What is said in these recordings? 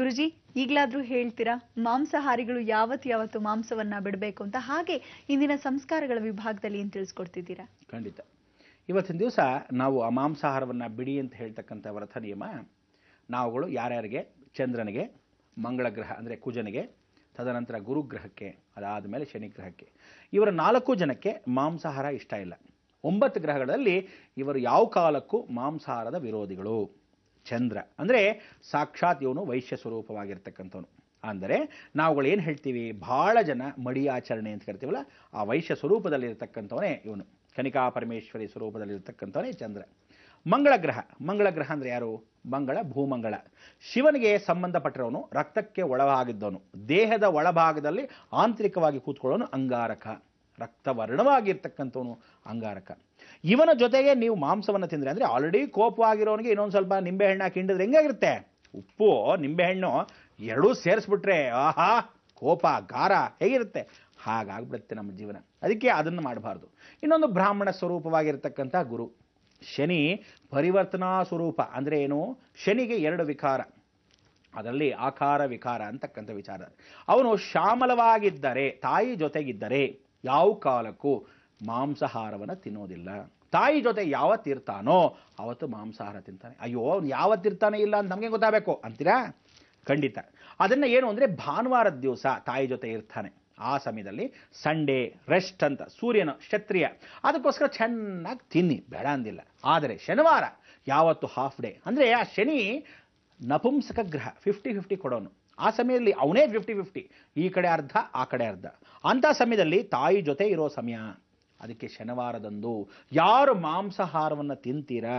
ಗುರುಜಿ ಈಗಲಾದ್ರೂ ಹೇಳ್ತೀರಾ ಮಾಂಸಾಹಾರಿಗಳು ಯಾವತ್ತು ಯಾವತ್ತು ಮಾಂಸವನ್ನ ಬಿಡಬೇಕು ಅಂತ ಹಾಗೆ ಇಂದಿನ ಸಂಸ್ಕಾರಗಳ ವಿಭಾಗದಲ್ಲಿ ಏನ್ ತಿಳಿಸ್ಕೊಡ್ತಿದ್ದೀರಾ ಖಂಡಿತ ಇವತ್ತಿನ ದಿವಸ ನಾವು ಆ ಮಾಂಸಾಹಾರವನ್ನು ಬಿಡಿ ಅಂತ ಹೇಳ್ತಕ್ಕಂಥ ವ್ರತ ನಿಯಮ ನಾವುಗಳು ಯಾರ್ಯಾರಿಗೆ ಚಂದ್ರನಿಗೆ ಮಂಗಳ ಗ್ರಹ ಅಂದರೆ ಕುಜನಿಗೆ ತದನಂತರ ಗುರುಗ್ರಹಕ್ಕೆ ಅದಾದ ಮೇಲೆ ಶನಿಗ್ರಹಕ್ಕೆ ಇವರ ನಾಲ್ಕು ಜನಕ್ಕೆ ಮಾಂಸಾಹಾರ ಇಷ್ಟ ಇಲ್ಲ ಒಂಬತ್ತು ಗ್ರಹಗಳಲ್ಲಿ ಇವರು ಯಾವ ಕಾಲಕ್ಕೂ ಮಾಂಸಾಹಾರದ ವಿರೋಧಿಗಳು ಚಂದ್ರ ಅಂದರೆ ಸಾಕ್ಷಾತ್ ಇವನು ವೈಶ್ಯ ಸ್ವರೂಪವಾಗಿರ್ತಕ್ಕಂಥವನು ಅಂದರೆ ನಾವುಗಳು ಏನು ಹೇಳ್ತೀವಿ ಬಹಳ ಜನ ಮಡಿ ಆಚರಣೆ ಅಂತ ಕರಿತೀವಲ್ಲ ಆ ವೈಶ್ಯ ಸ್ವರೂಪದಲ್ಲಿರ್ತಕ್ಕಂಥವನೇ ಇವನು ಕನಿಕಾ ಪರಮೇಶ್ವರಿ ಸ್ವರೂಪದಲ್ಲಿರ್ತಕ್ಕಂಥವನೇ ಚಂದ್ರ ಮಂಗಳ ಗ್ರಹ ಮಂಗಳ ಗ್ರಹ ಅಂದರೆ ಯಾರು ಮಂಗಳ ಭೂಮಂಗಳ ಶಿವನಿಗೆ ಸಂಬಂಧಪಟ್ಟಿರೋನು ರಕ್ತಕ್ಕೆ ಒಳಗಾಗಿದ್ದವನು ದೇಹದ ಒಳಭಾಗದಲ್ಲಿ ಆಂತರಿಕವಾಗಿ ಕೂತ್ಕೊಳ್ಳೋನು ಅಂಗಾರಕ ರಕ್ತವರ್ಣವಾಗಿರ್ತಕ್ಕಂಥವನು ಅಂಗಾರಕ ಇವನ ಜೊತೆಗೆ ನೀವು ಮಾಂಸವನ್ನು ತಿಂದರೆ ಅಂದರೆ ಆಲ್ರೆಡಿ ಕೋಪವಾಗಿರೋನಿಗೆ ಇನ್ನೊಂದು ಸ್ವಲ್ಪ ನಿಂಬೆಹಣ್ಣು ಹಾಕಿ ಹಿಂಡಿದ್ರೆ ಹೆಂಗಾಗಿರುತ್ತೆ ಉಪ್ಪು ನಿಂಬೆಹಣ್ಣು ಎರಡೂ ಸೇರಿಸ್ಬಿಟ್ರೆ ಆಹಾ ಕೋಪ ಖಾರ ಹೇಗಿರುತ್ತೆ ಹಾಗಾಗ್ಬಿಡುತ್ತೆ ನಮ್ಮ ಜೀವನ ಅದಕ್ಕೆ ಅದನ್ನು ಮಾಡಬಾರ್ದು ಇನ್ನೊಂದು ಬ್ರಾಹ್ಮಣ ಸ್ವರೂಪವಾಗಿರ್ತಕ್ಕಂಥ ಗುರು ಶನಿ ಪರಿವರ್ತನಾ ಸ್ವರೂಪ ಅಂದರೆ ಏನು ಶನಿಗೆ ಎರಡು ವಿಕಾರ ಅದರಲ್ಲಿ ಆಕಾರ ವಿಕಾರ ಅಂತಕ್ಕಂಥ ವಿಚಾರ ಅವನು ಶ್ಯಾಮಲವಾಗಿದ್ದರೆ ತಾಯಿ ಜೊತೆಗಿದ್ದರೆ ಯಾವ ಕಾಲಕ್ಕೂ ಮಾಂಸಾಹಾರವನ್ನು ತಿನ್ನೋದಿಲ್ಲ ತಾಯಿ ಜೊತೆ ಯಾವತ್ತಿರ್ತಾನೋ ಅವತ್ತು ಮಾಂಸಾಹಾರ ತಿಂತಾನೆ ಅಯ್ಯೋ ಅವ್ನು ಯಾವತ್ತಿರ್ತಾನೆ ಇಲ್ಲ ಅಂತ ನಮಗೆ ಗೊತ್ತಾಗಬೇಕು ಅಂತೀರಾ ಖಂಡಿತ ಅದನ್ನು ಏನು ಅಂದರೆ ಭಾನುವಾರದ ದಿವಸ ತಾಯಿ ಜೊತೆ ಇರ್ತಾನೆ ಆ ಸಮಯದಲ್ಲಿ ಸಂಡೇ ರೆಸ್ಟ್ ಅಂತ ಸೂರ್ಯನ ಕ್ಷತ್ರಿಯ ಅದಕ್ಕೋಸ್ಕರ ಚೆನ್ನಾಗಿ ತಿನ್ನಿ ಬೇಡ ಅಂದಿಲ್ಲ ಆದರೆ ಶನಿವಾರ ಯಾವತ್ತು ಹಾಫ್ ಡೇ ಅಂದರೆ ಆ ಶನಿ ನಪುಂಸಕ ಗ್ರಹ ಫಿಫ್ಟಿ ಫಿಫ್ಟಿ ಕೊಡೋನು ಆ ಸಮಯದಲ್ಲಿ ಅವನೇ ಫಿಫ್ಟಿ ಫಿಫ್ಟಿ ಈ ಕಡೆ ಅರ್ಧ ಆ ಕಡೆ ಅರ್ಧ ಅಂಥ ಸಮಯದಲ್ಲಿ ತಾಯಿ ಜೊತೆ ಇರೋ ಸಮಯ ಅದಕ್ಕೆ ಶನಿವಾರದಂದು ಯಾರು ಮಾಂಸಾಹಾರವನ್ನು ತಿಂತೀರಾ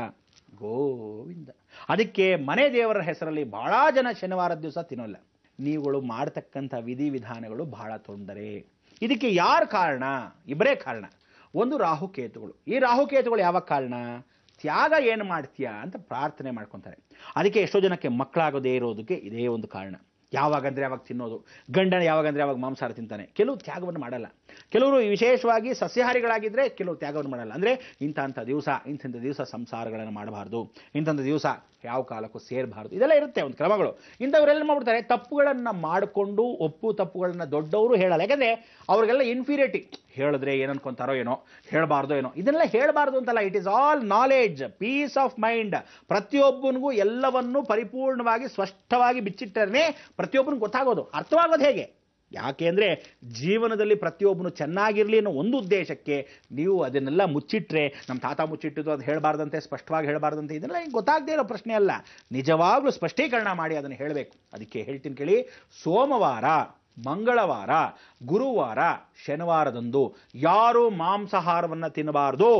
ಗೋವಿಂದ ಅದಕ್ಕೆ ಮನೆ ದೇವರ ಹೆಸರಲ್ಲಿ ಬಹಳ ಜನ ಶನಿವಾರದ ದಿವಸ ತಿನ್ನೋಲ್ಲ ನೀವುಗಳು ಮಾಡ್ತಕ್ಕಂಥ ವಿಧಿವಿಧಾನಗಳು ಬಹಳ ತೊಂದರೆ ಇದಕ್ಕೆ ಯಾರು ಕಾರಣ ಇಬ್ಬರೇ ಕಾರಣ ಒಂದು ರಾಹುಕೇತುಗಳು ಈ ರಾಹುಕೇತುಗಳು ಯಾವ ಕಾರಣ ತ್ಯಾಗ ಏನು ಮಾಡ್ತೀಯಾ ಅಂತ ಪ್ರಾರ್ಥನೆ ಮಾಡ್ಕೊತಾರೆ ಅದಕ್ಕೆ ಎಷ್ಟೋ ಜನಕ್ಕೆ ಮಕ್ಕಳಾಗೋದೇ ಇರೋದಕ್ಕೆ ಇದೇ ಒಂದು ಕಾರಣ ಯಾವಾಗಂದ್ರೆ ಯಾವಾಗ ತಿನ್ನೋದು ಗಂಡನ ಯಾವಾಗಂದ್ರೆ ಯಾವಾಗ ಮಾಂಸಾಹಾರ ತಿಂತಾನೆ ಕೆಲವು ತ್ಯಾಗವನ್ನು ಮಾಡಲ್ಲ ಕೆಲವರು ವಿಶೇಷವಾಗಿ ಸಸ್ಯಾಹಾರಿಗಳಾಗಿದ್ದರೆ ಕೆಲವು ತ್ಯಾಗವನ್ನು ಮಾಡಲ್ಲ ಅಂದರೆ ಇಂಥ ಅಂಥ ದಿವಸ ಇಂಥಂಥ ದಿವಸ ಸಂಸಾರಗಳನ್ನು ಮಾಡಬಾರ್ದು ಇಂಥಂಥ ದಿವಸ ಯಾವ ಕಾಲಕ್ಕೂ ಸೇರಬಾರ್ದು ಇದೆಲ್ಲ ಇರುತ್ತೆ ಒಂದು ಕ್ರಮಗಳು ಇಂಥವರೆಲ್ಲ ಮಾಡ್ಬಿಡ್ತಾರೆ ತಪ್ಪುಗಳನ್ನು ಮಾಡಿಕೊಂಡು ಒಪ್ಪು ತಪ್ಪುಗಳನ್ನು ದೊಡ್ಡವರು ಹೇಳಲ್ಲ ಯಾಕಂದರೆ ಅವ್ರಿಗೆಲ್ಲ ಇನ್ಫೀರಿಯಟಿ ಹೇಳಿದ್ರೆ ಏನು ಅನ್ಕೊಂತಾರೋ ಏನೋ ಹೇಳಬಾರ್ದು ಏನೋ ಇದನ್ನೆಲ್ಲ ಹೇಳಬಾರ್ದು ಅಂತಲ್ಲ it is all knowledge peace of mind ಪ್ರತಿಯೊಬ್ಬನಿಗೂ ಎಲ್ಲವನ್ನೂ ಪರಿಪೂರ್ಣವಾಗಿ ಸ್ಪಷ್ಟವಾಗಿ ಬಿಚ್ಚಿಟ್ಟರೆ ಪ್ರತಿಯೊಬ್ಬನಿಗೂ ಗೊತ್ತಾಗೋದು ಅರ್ಥವಾಗೋದು ಹೇಗೆ ಯಾಕೆ ಅಂದರೆ ಜೀವನದಲ್ಲಿ ಪ್ರತಿಯೊಬ್ಬನು ಚೆನ್ನಾಗಿರಲಿ ಅನ್ನೋ ಒಂದು ಉದ್ದೇಶಕ್ಕೆ ನೀವು ಅದನ್ನೆಲ್ಲ ಮುಚ್ಚಿಟ್ರೆ ನಮ್ಮ ತಾತ ಮುಚ್ಚಿಟ್ಟಿದ್ದು ಅದು ಹೇಳಬಾರ್ದಂತೆ ಸ್ಪಷ್ಟವಾಗಿ ಹೇಳಬಾರ್ದಂತೆ ಇದನ್ನೆಲ್ಲ ಹಿಂಗೆ ಗೊತ್ತಾಗದೇ ಇರೋ ಪ್ರಶ್ನೆ ಅಲ್ಲ ನಿಜವಾಗ್ಲೂ ಸ್ಪಷ್ಟೀಕರಣ ಮಾಡಿ ಅದನ್ನು ಹೇಳಬೇಕು ಅದಕ್ಕೆ ಹೇಳ್ತೀನಿ ಕೇಳಿ ಸೋಮವಾರ ಮಂಗಳವಾರ ಗುರುವಾರ ಶನಿವಾರದಂದು ಯಾರು ಮಾಂಸಾಹಾರವನ್ನು ತಿನ್ನಬಾರ್ದು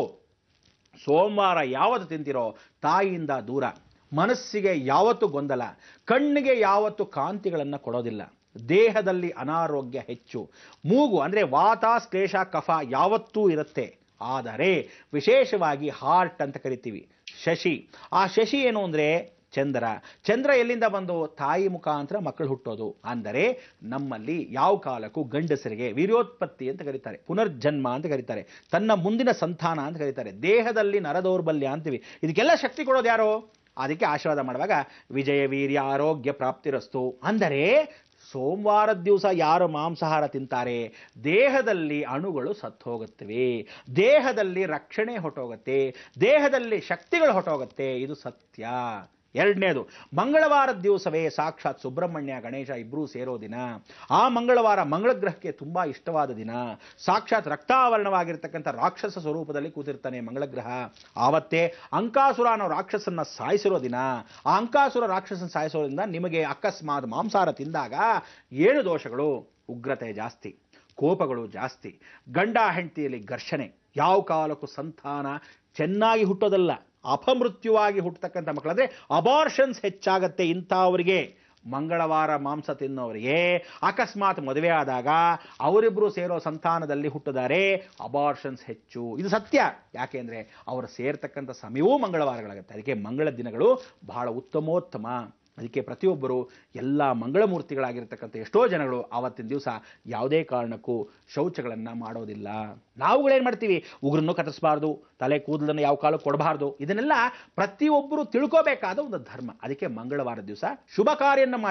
ಸೋಮವಾರ ಯಾವತ್ತು ತಿಂತಿರೋ ತಾಯಿಯಿಂದ ದೂರ ಮನಸ್ಸಿಗೆ ಯಾವತ್ತು ಗೊಂದಲ ಕಣ್ಣಿಗೆ ಯಾವತ್ತು ಕಾಂತಿಗಳನ್ನು ಕೊಡೋದಿಲ್ಲ ದೇಹದಲ್ಲಿ ಅನಾರೋಗ್ಯ ಹೆಚ್ಚು ಮೂಗು ಅಂದರೆ ವಾತ ಶ್ಲೇಷ ಕಫ ಯಾವತ್ತೂ ಇರುತ್ತೆ ಆದರೆ ವಿಶೇಷವಾಗಿ ಹಾರ್ಟ್ ಅಂತ ಕರಿತೀವಿ ಶಶಿ ಆ ಶಶಿ ಏನು ಅಂದರೆ ಚಂದ್ರ ಚಂದ್ರ ಎಲ್ಲಿಂದ ಬಂದು ತಾಯಿ ಮುಖಾಂತರ ಮಕ್ಕಳು ಹುಟ್ಟೋದು ಅಂದರೆ ನಮ್ಮಲ್ಲಿ ಯಾವ ಕಾಲಕ್ಕೂ ಗಂಡಸರಿಗೆ ವೀರ್ಯೋತ್ಪತ್ತಿ ಅಂತ ಕರೀತಾರೆ ಪುನರ್ಜನ್ಮ ಅಂತ ಕರೀತಾರೆ ತನ್ನ ಮುಂದಿನ ಸಂತಾನ ಅಂತ ಕರೀತಾರೆ ದೇಹದಲ್ಲಿ ನರದೌರ್ಬಲ್ಯ ಅಂತೀವಿ ಇದಕ್ಕೆಲ್ಲ ಶಕ್ತಿ ಕೊಡೋದು ಯಾರು ಅದಕ್ಕೆ ಆಶೀರ್ವಾದ ಮಾಡುವಾಗ ವಿಜಯ ವೀರ್ಯ ಆರೋಗ್ಯ ಪ್ರಾಪ್ತಿರಸ್ತು ಅಂದರೆ ಸೋಮವಾರದ ದಿವಸ ಯಾರು ಮಾಂಸಾಹಾರ ತಿಂತಾರೆ ದೇಹದಲ್ಲಿ ಅಣುಗಳು ಸತ್ತೋಗುತ್ತವೆ ದೇಹದಲ್ಲಿ ರಕ್ಷಣೆ ಹೊಟ್ಟೋಗುತ್ತೆ ದೇಹದಲ್ಲಿ ಶಕ್ತಿಗಳು ಹೊಟ್ಟೋಗುತ್ತೆ ಇದು ಸತ್ಯ ಎರಡನೇದು ಮಂಗಳವಾರದ ದಿವಸವೇ ಸಾಕ್ಷಾತ್ ಸುಬ್ರಹ್ಮಣ್ಯ ಗಣೇಶ ಇಬ್ಬರೂ ಸೇರೋ ದಿನ ಆ ಮಂಗಳವಾರ ಮಂಗಳ ಗ್ರಹಕ್ಕೆ ತುಂಬ ಇಷ್ಟವಾದ ದಿನ ಸಾಕ್ಷಾತ್ ರಕ್ತಾವರಣವಾಗಿರ್ತಕ್ಕಂಥ ರಾಕ್ಷಸ ಸ್ವರೂಪದಲ್ಲಿ ಕೂತಿರ್ತಾನೆ ಮಂಗಳ ಗ್ರಹ ಆವತ್ತೇ ಅಂಕಾಸುರ ಅನ್ನೋ ರಾಕ್ಷಸನ್ನ ಸಾಯಿಸಿರೋ ದಿನ ಆ ಅಂಕಾಸುರ ರಾಕ್ಷಸನ ಸಾಯಿಸೋದ್ರಿಂದ ನಿಮಗೆ ಅಕಸ್ಮಾತ್ ಮಾಂಸಾಹಾರ ತಿಂದಾಗ ಏನು ದೋಷಗಳು ಉಗ್ರತೆ ಜಾಸ್ತಿ ಕೋಪಗಳು ಜಾಸ್ತಿ ಗಂಡ ಹೆಂಡತಿಯಲ್ಲಿ ಘರ್ಷಣೆ ಯಾವ ಕಾಲಕ್ಕೂ ಸಂತಾನ ಚೆನ್ನಾಗಿ ಹುಟ್ಟೋದಲ್ಲ ಅಪಮೃತ್ಯುವಾಗಿ ಹುಟ್ಟತಕ್ಕಂಥ ಮಕ್ಕಳು ಅಂದರೆ ಅಬಾರ್ಷನ್ಸ್ ಹೆಚ್ಚಾಗತ್ತೆ ಇಂಥವರಿಗೆ ಮಂಗಳವಾರ ಮಾಂಸ ತಿನ್ನೋರಿಗೆ ಅಕಸ್ಮಾತ್ ಮದುವೆ ಆದಾಗ ಅವರಿಬ್ಬರು ಸೇರೋ ಸಂತಾನದಲ್ಲಿ ಹುಟ್ಟಿದ್ದಾರೆ ಅಬಾರ್ಷನ್ಸ್ ಹೆಚ್ಚು ಇದು ಸತ್ಯ ಯಾಕೆಂದರೆ ಅವರು ಸೇರ್ತಕ್ಕಂಥ ಸಮಯವೂ ಮಂಗಳವಾರಗಳಾಗುತ್ತೆ ಅದಕ್ಕೆ ಮಂಗಳ ದಿನಗಳು ಬಹಳ ಉತ್ತಮೋತ್ತಮ ಅದಕ್ಕೆ ಪ್ರತಿಯೊಬ್ಬರು ಎಲ್ಲ ಮಂಗಳಮೂರ್ತಿಗಳಾಗಿರ್ತಕ್ಕಂಥ ಎಷ್ಟೋ ಜನಗಳು ಆವತ್ತಿನ ದಿವಸ ಯಾವುದೇ ಕಾರಣಕ್ಕೂ ಶೌಚಗಳನ್ನು ಮಾಡೋದಿಲ್ಲ ನಾವುಗಳೇನು ಮಾಡ್ತೀವಿ ಉಗ್ರನ್ನು ಕತ್ತರಿಸಬಾರ್ದು ತಲೆ ಕೂದಲನ್ನು ಯಾವ ಕಾಲಕ್ಕೆ ಕೊಡಬಾರ್ದು ಇದನ್ನೆಲ್ಲ ಪ್ರತಿಯೊಬ್ಬರು ತಿಳ್ಕೋಬೇಕಾದ ಒಂದು ಧರ್ಮ ಅದಕ್ಕೆ ಮಂಗಳವಾರ ದಿವಸ ಶುಭ ಕಾರ್ಯವನ್ನು ಮಾಡಿ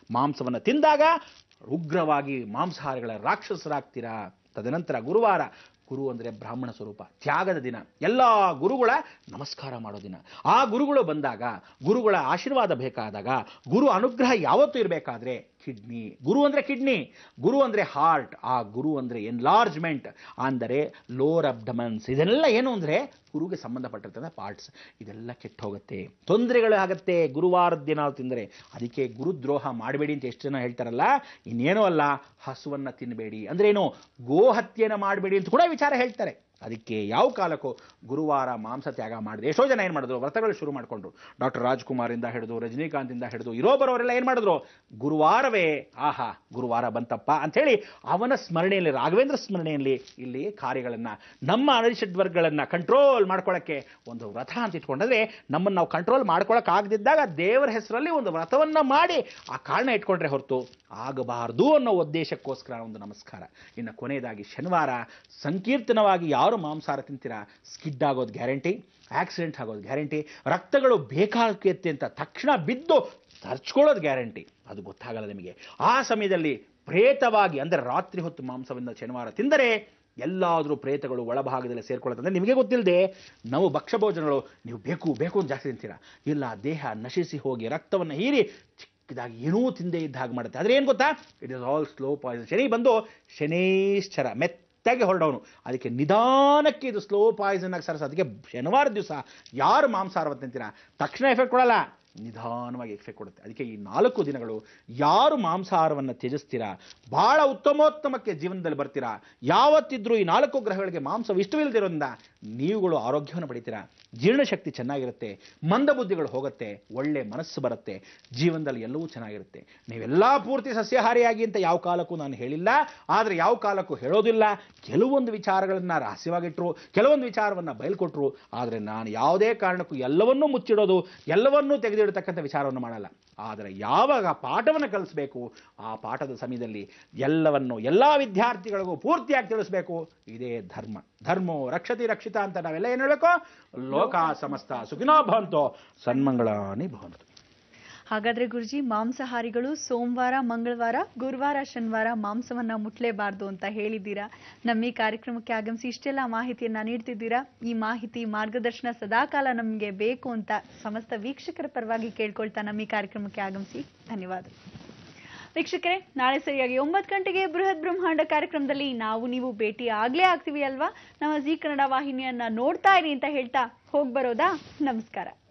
ಮಾಂಸವನ್ನು ತಿಂದಾಗ ಉಗ್ರವಾಗಿ ಮಾಂಸಾಹಾರಿಗಳ ರಾಕ್ಷಸರಾಗ್ತೀರಾ ತದನಂತರ ಗುರುವಾರ ಗುರು ಅಂದರೆ ಬ್ರಾಹ್ಮಣ ಸ್ವರೂಪ ತ್ಯಾಗದ ದಿನ ಎಲ್ಲ ಗುರುಗಳ ನಮಸ್ಕಾರ ಮಾಡೋ ದಿನ ಆ ಗುರುಗಳು ಬಂದಾಗ ಗುರುಗಳ ಆಶೀರ್ವಾದ ಬೇಕಾದಾಗ ಗುರು ಅನುಗ್ರಹ ಯಾವತ್ತೂ ಇರಬೇಕಾದ್ರೆ ಕಿಡ್ನಿ ಗುರು ಅಂದರೆ ಕಿಡ್ನಿ ಗುರು ಅಂದರೆ ಹಾರ್ಟ್ ಆ ಗುರು ಅಂದರೆ ಎನ್ಲಾರ್ಜ್ಮೆಂಟ್ ಅಂದರೆ ಲೋರ್ ಅಬ್ಡಮನ್ಸ್ ಇದೆಲ್ಲ ಏನು ಅಂದರೆ ಗುರುಗೆ ಸಂಬಂಧಪಟ್ಟಿರ್ತದೆ ಪಾರ್ಟ್ಸ್ ಇದೆಲ್ಲ ಕೆಟ್ಟು ಹೋಗುತ್ತೆ ತೊಂದರೆಗಳು ಆಗುತ್ತೆ ಗುರುವಾರದ ದಿನ ತಿಂದರೆ ಅದಕ್ಕೆ ಗುರುದ್ರೋಹ ಮಾಡಬೇಡಿ ಅಂತ ಎಷ್ಟು ಜನ ಹೇಳ್ತಾರಲ್ಲ ಇನ್ನೇನೂ ಅಲ್ಲ ಹಸುವನ್ನು ತಿನ್ನಬೇಡಿ ಅಂದ್ರೆ ಏನು ಗೋಹತ್ಯೆನ ಮಾಡಬೇಡಿ ಅಂತ ಕೂಡ ವಿಚಾರ ಹೇಳ್ತಾರೆ ಅದಕ್ಕೆ ಯಾವ ಕಾಲಕ್ಕೂ ಗುರುವಾರ ಮಾಂಸ ತ್ಯಾಗ ಮಾಡಿದೆ ಎಷ್ಟೋ ಜನ ಏನು ಮಾಡಿದ್ರು ವ್ರತಗಳು ಶುರು ಮಾಡಿಕೊಂಡ್ರು ಡಾಕ್ಟರ್ ರಾಜ್ಕುಮಾರಿಂದ ಹಿಡಿದು ರಜನಿಕಾಂತಿಂದ ಹಿಡಿದು ಇರೋ ಬರೋರೆಲ್ಲ ಏನು ಮಾಡಿದ್ರು ಗುರುವಾರವೇ ಆಹಾ ಗುರುವಾರ ಬಂತಪ್ಪ ಅಂಥೇಳಿ ಅವನ ಸ್ಮರಣೆಯಲ್ಲಿ ರಾಘವೇಂದ್ರ ಸ್ಮರಣೆಯಲ್ಲಿ ಇಲ್ಲಿ ಕಾರ್ಯಗಳನ್ನು ನಮ್ಮ ಅನಿಷಡ್ ವರ್ಗಗಳನ್ನು ಕಂಟ್ರೋಲ್ ಮಾಡ್ಕೊಳ್ಳೋಕ್ಕೆ ಒಂದು ವ್ರತ ಅಂತ ಇಟ್ಕೊಂಡ್ರೆ ನಮ್ಮನ್ನು ನಾವು ಕಂಟ್ರೋಲ್ ಮಾಡ್ಕೊಳ್ಳೋಕ್ಕಾಗದಿದ್ದಾಗ ದೇವರ ಹೆಸರಲ್ಲಿ ಒಂದು ವ್ರತವನ್ನು ಮಾಡಿ ಆ ಕಾರಣ ಇಟ್ಕೊಂಡ್ರೆ ಹೊರತು ಆಗಬಾರ್ದು ಅನ್ನೋ ಉದ್ದೇಶಕ್ಕೋಸ್ಕರ ಒಂದು ನಮಸ್ಕಾರ ಇನ್ನು ಕೊನೆಯದಾಗಿ ಶನಿವಾರ ಸಂಕೀರ್ತನವಾಗಿ ಯಾರು ಮಾಂಸಾಹಾರ ತಿಂತೀರಾ ಸ್ಕಿಡ್ ಆಗೋದು ಗ್ಯಾರಂಟಿ ಆಕ್ಸಿಡೆಂಟ್ ಆಗೋದು ಗ್ಯಾರಂಟಿ ರಕ್ತಗಳು ಬೇಕಾಗುತ್ತೆ ಅಂತ ತಕ್ಷಣ ಬಿದ್ದು ತರ್ಚ್ಕೊಳ್ಳೋದು ಗ್ಯಾರಂಟಿ ಅದು ಗೊತ್ತಾಗಲ್ಲ ನಿಮಗೆ ಆ ಸಮಯದಲ್ಲಿ ಪ್ರೇತವಾಗಿ ಅಂದರೆ ರಾತ್ರಿ ಹೊತ್ತು ಮಾಂಸವನ್ನು ಶನಿವಾರ ತಿಂದರೆ ಎಲ್ಲಾದರೂ ಪ್ರೇತಗಳು ಒಳಭಾಗದಲ್ಲಿ ಸೇರ್ಕೊಳ್ಳುತ್ತೆ ನಿಮಗೆ ಗೊತ್ತಿಲ್ಲದೆ ನಾವು ಭಕ್ಷ್ಯಭೋಜನಗಳು ನೀವು ಬೇಕು ಬೇಕು ಅಂತ ಜಾಸ್ತಿ ತಿಂತೀರಾ ಇಲ್ಲ ದೇಹ ನಶಿಸಿ ಹೋಗಿ ರಕ್ತವನ್ನು ಹೀರಿ ಚಿಕ್ಕದಾಗಿ ಏನೂ ತಿಂದೇ ಇದ್ದ ಹಾಗೆ ಮಾಡುತ್ತೆ ಆದರೆ ಏನು ಗೊತ್ತಾ it is all slow poison Shani ಬಂದು ಶನೇಶ್ಚರ ಮೆತ್ತಾಗಿ ಹೊರಡವನು ಅದಕ್ಕೆ ನಿಧಾನಕ್ಕೆ ಇದು ಸ್ಲೋ ಪಾಯ್ಸನ್ ಆಗಿ ಸರಸ ಅದಕ್ಕೆ ಶನಿವಾರ ದಿವಸ ಯಾರು ಮಾಂಸಾಹಾರವನ್ನು ತಿಂತೀರಾ ತಕ್ಷಣ ಎಫೆಕ್ಟ್ ಕೊಡಲ್ಲ ನಿಧಾನವಾಗಿ ಎಫೆಕ್ಟ್ ಕೊಡುತ್ತೆ ಅದಕ್ಕೆ ಈ ನಾಲ್ಕು ದಿನಗಳು ಯಾರು ಮಾಂಸಾಹಾರವನ್ನು ತ್ಯಜಿಸ್ತೀರಾ ಬಹಳ ಉತ್ತಮೋತ್ತಮಕ್ಕೆ ಜೀವನದಲ್ಲಿ ಬರ್ತೀರಾ ಯಾವತ್ತಿದ್ರೂ ಈ ನಾಲ್ಕು ಗ್ರಹಗಳಿಗೆ ಮಾಂಸ ಇಷ್ಟವಿಲ್ಲದಿರೋದ್ರಿಂದ ನೀವುಗಳು ಆರೋಗ್ಯವನ್ನು ಪಡಿತೀರಾ ಜೀರ್ಣಶಕ್ತಿ ಚೆನ್ನಾಗಿರುತ್ತೆ ಮಂದಬುದ್ಧಿಗಳು ಹೋಗುತ್ತೆ ಒಳ್ಳೆ ಮನಸ್ಸು ಬರುತ್ತೆ ಜೀವನದಲ್ಲಿ ಎಲ್ಲವೂ ಚೆನ್ನಾಗಿರುತ್ತೆ ನೀವೆಲ್ಲ ಪೂರ್ತಿ ಸಸ್ಯಾಹಾರಿಯಾಗಿ ಅಂತ ಯಾವ ಕಾಲಕ್ಕೂ ನಾನು ಹೇಳಿಲ್ಲ ಆದರೆ ಯಾವ ಕಾಲಕ್ಕೂ ಹೇಳೋದಿಲ್ಲ ಕೆಲವೊಂದು ವಿಚಾರಗಳನ್ನು ರಹಸ್ಯವಾಗಿಟ್ಟರು ಕೆಲವೊಂದು ವಿಚಾರವನ್ನು ಬಯಲ್ಕೊಟ್ರು ಆದರೆ ನಾನು ಯಾವುದೇ ಕಾರಣಕ್ಕೂ ಎಲ್ಲವನ್ನೂ ಮುಚ್ಚಿಡೋದು ಎಲ್ಲವನ್ನೂ ತೆಗೆದಿಡತಕ್ಕಂಥ ವಿಚಾರವನ್ನು ಮಾಡಲ್ಲ ಆದರೆ ಯಾವಾಗ ಪಾಠವನ್ನು ಕಲಿಸ್ಬೇಕು ಆ ಪಾಠದ ಸಮಯದಲ್ಲಿ ಎಲ್ಲವನ್ನು ಎಲ್ಲ ವಿದ್ಯಾರ್ಥಿಗಳಿಗೂ ಪೂರ್ತಿಯಾಗಿ ತಿಳಿಸ್ಬೇಕು ಇದೇ ಧರ್ಮ ಧರ್ಮೋ ರಕ್ಷತಿ ರಕ್ಷಿತ ಅಂತ ನಾವೆಲ್ಲ ಏನು ಹೇಳಬೇಕು ಲೋಕ ಸಮಸ್ತ ಸುಖಿನೋ ಭವಂತೋ ಸನ್ಮಂಗಳಾನಿ ಭವಂತು ಹಾಗಾದ್ರೆ ಗುರುಜಿ ಮಾಂಸಾಹಾರಿಗಳು ಸೋಮವಾರ ಮಂಗಳವಾರ ಗುರುವಾರ ಶನಿವಾರ ಮಾಂಸವನ್ನ ಮುಟ್ಲೇಬಾರ್ದು ಅಂತ ಹೇಳಿದ್ದೀರಾ ನಮ್ಮ ಈ ಕಾರ್ಯಕ್ರಮಕ್ಕೆ ಆಗಮಿಸಿ ಇಷ್ಟೆಲ್ಲ ಮಾಹಿತಿಯನ್ನ ನೀಡ್ತಿದ್ದೀರಾ ಈ ಮಾಹಿತಿ ಮಾರ್ಗದರ್ಶನ ಸದಾಕಾಲ ನಮಗೆ ಬೇಕು ಅಂತ ಸಮಸ್ತ ವೀಕ್ಷಕರ ಪರವಾಗಿ ಕೇಳ್ಕೊಳ್ತಾ ನಮ್ಮ ಈ ಕಾರ್ಯಕ್ರಮಕ್ಕೆ ಆಗಮಿಸಿ ಧನ್ಯವಾದ ವೀಕ್ಷಕರೇ ನಾಳೆ ಸರಿಯಾಗಿ ಒಂಬತ್ತು ಗಂಟೆಗೆ ಬೃಹತ್ ಬ್ರಹ್ಮಾಂಡ ಕಾರ್ಯಕ್ರಮದಲ್ಲಿ ನಾವು ನೀವು ಭೇಟಿ ಆಗ್ಲೇ ಆಗ್ತೀವಿ ಅಲ್ವಾ ನಮ್ಮ ಜಿ ಕನ್ನಡ ವಾಹಿನಿಯನ್ನ ನೋಡ್ತಾ ಇರಿ ಅಂತ ಹೇಳ್ತಾ ಹೋಗ್ಬರೋದಾ ನಮಸ್ಕಾರ